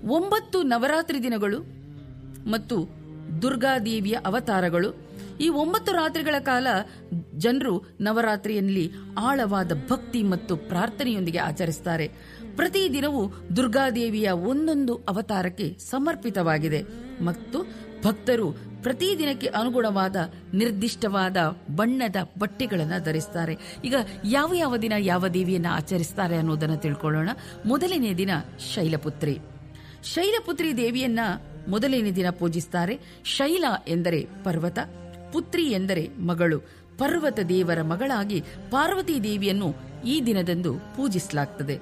ಒಂಬತ್ತು ನವರಾತ್ರಿ ದಿನಗಳು ಮತ್ತು ದುರ್ಗಾದೇವಿಯ ಅವತಾರಗಳು ಈ ಒಂಬತ್ತು ರಾತ್ರಿಗಳ ಕಾಲ ಜನರು ನವರಾತ್ರಿಯಲ್ಲಿ ಆಳವಾದ ಭಕ್ತಿ ಮತ್ತು ಪ್ರಾರ್ಥನೆಯೊಂದಿಗೆ ಆಚರಿಸುತ್ತಾರೆ ಪ್ರತಿದಿನವೂ ದುರ್ಗಾದೇವಿಯ ಒಂದೊಂದು ಅವತಾರಕ್ಕೆ ಸಮರ್ಪಿತವಾಗಿದೆ ಮತ್ತು ಭಕ್ತರು ಪ್ರತಿದಿನಕ್ಕೆ ಅನುಗುಣವಾದ ನಿರ್ದಿಷ್ಟವಾದ ಬಣ್ಣದ ಬಟ್ಟೆಗಳನ್ನು ಧರಿಸ್ತಾರೆ ಈಗ ಯಾವ ಯಾವ ದಿನ ಯಾವ ದೇವಿಯನ್ನ ಆಚರಿಸ್ತಾರೆ ಅನ್ನೋದನ್ನು ತಿಳ್ಕೊಳ್ಳೋಣ ಮೊದಲನೇ ದಿನ ಶೈಲಪುತ್ರಿ ಶೈಲಪುತ್ರಿ ದೇವಿಯನ್ನ ಮೊದಲನೇ ದಿನ ಪೂಜಿಸ್ತಾರೆ ಶೈಲ ಎಂದರೆ ಪರ್ವತ ಪುತ್ರಿ ಎಂದರೆ ಮಗಳು ಪರ್ವತ ದೇವರ ಮಗಳಾಗಿ ಪಾರ್ವತಿ ದೇವಿಯನ್ನು ಈ ದಿನದಂದು ಪೂಜಿಸಲಾಗ್ತದೆ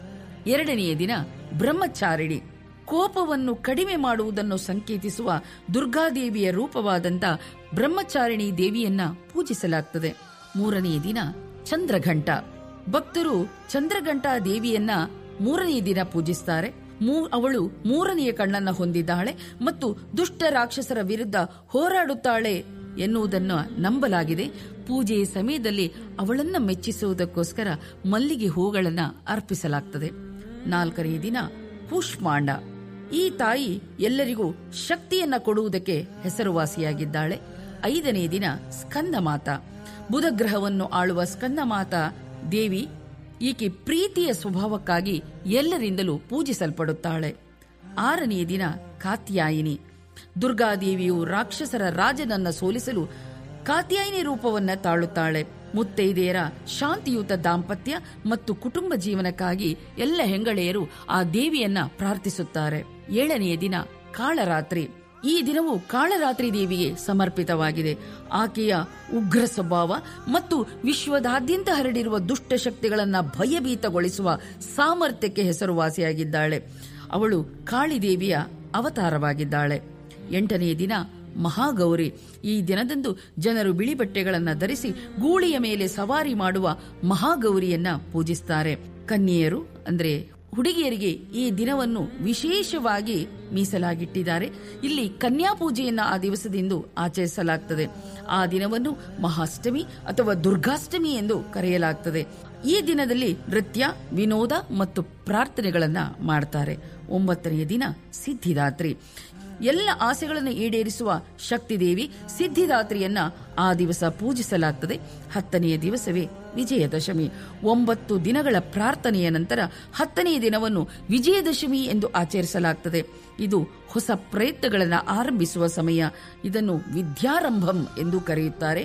ಎರಡನೆಯ ದಿನ ಬ್ರಹ್ಮಚಾರಿಣಿ ಕೋಪವನ್ನು ಕಡಿಮೆ ಮಾಡುವುದನ್ನು ಸಂಕೇತಿಸುವ ದುರ್ಗಾದೇವಿಯ ರೂಪವಾದಂತ ಬ್ರಹ್ಮಚಾರಿಣಿ ದೇವಿಯನ್ನ ಪೂಜಿಸಲಾಗ್ತದೆ ಮೂರನೆಯ ದಿನ ಚಂದ್ರಘಂಟ ಭಕ್ತರು ಚಂದ್ರಘಂಟ ದೇವಿಯನ್ನ ಮೂರನೆಯ ದಿನ ಪೂಜಿಸ್ತಾರೆ ಮೂ- ಅವಳು ಮೂರನೆಯ ಕಣ್ಣನ್ನ ಹೊಂದಿದ್ದಾಳೆ ಮತ್ತು ದುಷ್ಟ ರಾಕ್ಷಸರ ವಿರುದ್ಧ ಹೋರಾಡುತ್ತಾಳೆ ಎನ್ನುವುದನ್ನು ನಂಬಲಾಗಿದೆ ಪೂಜೆಯ ಸಮಯದಲ್ಲಿ ಅವಳನ್ನ ಮೆಚ್ಚಿಸುವುದಕ್ಕೋಸ್ಕರ ಮಲ್ಲಿಗೆ ಹೂಗಳನ್ನ ಅರ್ಪಿಸಲಾಗ್ತದೆ ನಾಲ್ಕನೆಯ ದಿನ ಕೂಷ್ಮಾಂಡ ಈ ತಾಯಿ ಎಲ್ಲರಿಗೂ ಶಕ್ತಿಯನ್ನ ಕೊಡುವುದಕ್ಕೆ ಹೆಸರುವಾಸಿಯಾಗಿದ್ದಾಳೆ ಐದನೆಯ ದಿನ ಸ್ಕಂದಮಾತ ಬುಧ ಗ್ರಹವನ್ನು ಆಳುವ ಸ್ಕಂದಮಾತ ದೇವಿ ಈಕೆ ಪ್ರೀತಿಯ ಸ್ವಭಾವಕ್ಕಾಗಿ ಎಲ್ಲರಿಂದಲೂ ಪೂಜಿಸಲ್ಪಡುತ್ತಾಳೆ ಆರನೆಯ ದಿನ ಕಾತ್ಯಾಯಿನಿ ದುರ್ಗಾದೇವಿಯು ರಾಕ್ಷಸರ ರಾಜನನ್ನ ಸೋಲಿಸಲು ಕಾತ್ಯಾಯಿನಿ ರೂಪವನ್ನ ತಾಳುತ್ತಾಳೆ ಮುತ್ತೈದೆಯರ ಶಾಂತಿಯುತ ದಾಂಪತ್ಯ ಮತ್ತು ಕುಟುಂಬ ಜೀವನಕ್ಕಾಗಿ ಎಲ್ಲ ಹೆಂಗಳೆಯರು ಆ ದೇವಿಯನ್ನ ಪ್ರಾರ್ಥಿಸುತ್ತಾರೆ ಏಳನೆಯ ದಿನ ಕಾಳರಾತ್ರಿ ಈ ದಿನವು ಕಾಳರಾತ್ರಿ ದೇವಿಗೆ ಸಮರ್ಪಿತವಾಗಿದೆ ಆಕೆಯ ಉಗ್ರ ಸ್ವಭಾವ ಮತ್ತು ವಿಶ್ವದಾದ್ಯಂತ ಹರಡಿರುವ ದುಷ್ಟ ಶಕ್ತಿಗಳನ್ನ ಭಯಭೀತಗೊಳಿಸುವ ಸಾಮರ್ಥ್ಯಕ್ಕೆ ಹೆಸರುವಾಸಿಯಾಗಿದ್ದಾಳೆ ಅವಳು ಕಾಳಿದೇವಿಯ ಅವತಾರವಾಗಿದ್ದಾಳೆ ಎಂಟನೆಯ ದಿನ ಮಹಾಗೌರಿ ಈ ದಿನದಂದು ಜನರು ಬಿಳಿ ಬಟ್ಟೆಗಳನ್ನು ಧರಿಸಿ ಗೂಳಿಯ ಮೇಲೆ ಸವಾರಿ ಮಾಡುವ ಮಹಾಗೌರಿಯನ್ನ ಪೂಜಿಸ್ತಾರೆ ಕನ್ಯೆಯರು ಅಂದ್ರೆ ಹುಡುಗಿಯರಿಗೆ ಈ ದಿನವನ್ನು ವಿಶೇಷವಾಗಿ ಮೀಸಲಾಗಿಟ್ಟಿದ್ದಾರೆ ಇಲ್ಲಿ ಕನ್ಯಾ ಪೂಜೆಯನ್ನ ಆ ದಿವಸದಿಂದ ಆಚರಿಸಲಾಗ್ತದೆ ಆ ದಿನವನ್ನು ಮಹಾಷ್ಟಮಿ ಅಥವಾ ದುರ್ಗಾಷ್ಟಮಿ ಎಂದು ಕರೆಯಲಾಗ್ತದೆ ಈ ದಿನದಲ್ಲಿ ನೃತ್ಯ ವಿನೋದ ಮತ್ತು ಪ್ರಾರ್ಥನೆಗಳನ್ನ ಮಾಡ್ತಾರೆ ಒಂಬತ್ತನೆಯ ದಿನ ಸಿದ್ಧಿದಾತ್ರಿ ಎಲ್ಲ ಆಸೆಗಳನ್ನು ಈಡೇರಿಸುವ ಶಕ್ತಿದೇವಿ ಸಿದ್ಧಿದಾತ್ರಿಯನ್ನ ಆ ದಿವಸ ಪೂಜಿಸಲಾಗ್ತದೆ ಹತ್ತನೆಯ ದಿವಸವೇ ವಿಜಯದಶಮಿ ಒಂಬತ್ತು ದಿನಗಳ ಪ್ರಾರ್ಥನೆಯ ನಂತರ ಹತ್ತನೆಯ ದಿನವನ್ನು ವಿಜಯದಶಮಿ ಎಂದು ಆಚರಿಸಲಾಗ್ತದೆ ಇದು ಹೊಸ ಪ್ರಯತ್ನಗಳನ್ನು ಆರಂಭಿಸುವ ಸಮಯ ಇದನ್ನು ವಿದ್ಯಾರಂಭಂ ಎಂದು ಕರೆಯುತ್ತಾರೆ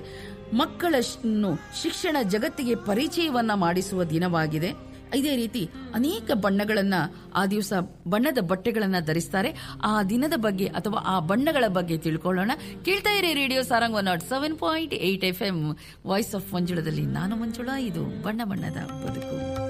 ಮಕ್ಕಳನ್ನು ಶಿಕ್ಷಣ ಜಗತ್ತಿಗೆ ಪರಿಚಯವನ್ನ ಮಾಡಿಸುವ ದಿನವಾಗಿದೆ ಇದೇ ರೀತಿ ಅನೇಕ ಬಣ್ಣಗಳನ್ನ ಆ ದಿವಸ ಬಣ್ಣದ ಬಟ್ಟೆಗಳನ್ನ ಧರಿಸ್ತಾರೆ ಆ ದಿನದ ಬಗ್ಗೆ ಅಥವಾ ಆ ಬಣ್ಣಗಳ ಬಗ್ಗೆ ತಿಳ್ಕೊಳ್ಳೋಣ ಕೇಳ್ತಾ ಇರಿ radio Sarang one naught seven point eight F M voice of ಮಂಜುಳದಲ್ಲಿ ನಾನು ಮಂಜುಳಾ ಇದು ಬಣ್ಣ ಬಣ್ಣದ ಬದುಕು